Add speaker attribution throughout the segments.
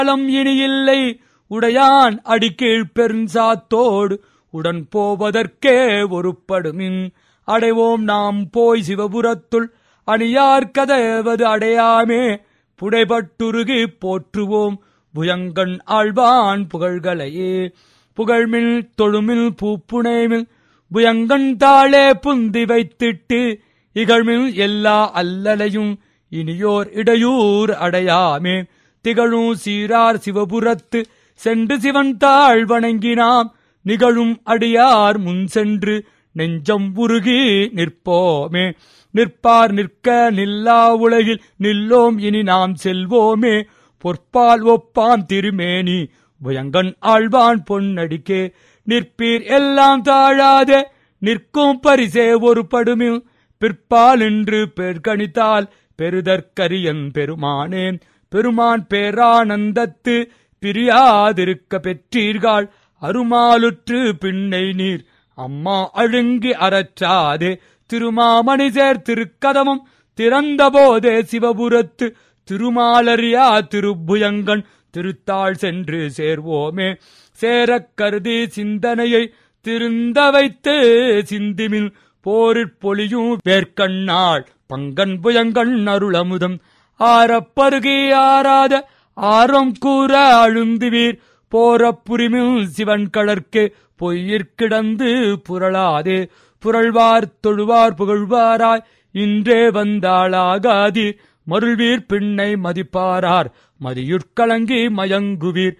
Speaker 1: காலம் இனி இல்லை உடையான் அடிக்கீழ் பெருஞ்சாத்தோடு உடன் போவதற்கே ஒருப்படுமின் அடைவோம் நாம் போய் சிவபுரத்துள் அணியார் கதவது அடையாமே புடைபட்டுருகி போற்றுவோம் புயங்கண் ஆழ்வான் புகழ்களையே புகழ்மில் தொழுமில் பூப்புனைமில் புயங்கண் தாளே புந்தி வைத்திட்டு இகழ்மில் எல்லா அல்லலையும் இனியோர் இடையூர் அடையாமே திகழும் சீரார் சிவபுரத்து சென்று சிவன் தாழ் வணங்கினாம் நிகழும் அடியார் முன் சென்று நெஞ்சம் உருகி நிற்போமே நிற்பார் நிற்க நில்லா உலகில் நில்லோம் இனி நாம் செல்வோமே பொற்பால் ஒப்பான் திருமேனி புயங்கன் ஆழ்வான் பொன்னடிக்கே நிற்பீர் எல்லாம் தாழாதே நிற்கும் பரிசே ஒரு படுமில் பிற்பால் என்று பேர்கணித்தால் பெருதற்கரியன் பெருமானே பெருமான் பேரானந்தத்து பிரியாதிருக்க பெற்றீர்கள் அருமாலுற்று பின்னை நீர் அம்மா அழுங்கி அறற்றாதே திருமாமணி சேர் திருக்கதமும் திறந்த போதே சிவபுரத்து திருமாலரியா திருப்புயங்கன் திருத்தாள் சென்று சேர்வோமே சேரக் கருதி சிந்தனையை திருந்த வைத்து சிந்திமில் போரிற் பொலியும் வேர்க்கண்ணாள் பங்கன் புயங்கண் அருளமுதம் ஆரப்பருகி ஆராத ஆரம் கூற அழுந்துவீர் போரப் புரிமில் சிவன் கடற்கு பொய்யிற் கிடந்து புரளாதே புரள்வார் தொழுவார் புகழ்வாராய் இன்றே வந்தாளாகாதீர் மருள்வீர் பின்னை மதிப்பாரார் மதியுட்கலங்கி மயங்குவீர்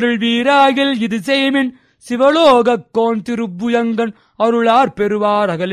Speaker 1: தெருள்வீராகில் இது செய்மின் சிவலோகக் கோன் திருப்புயங்கன் அருளார் பெறுவார் அகலில்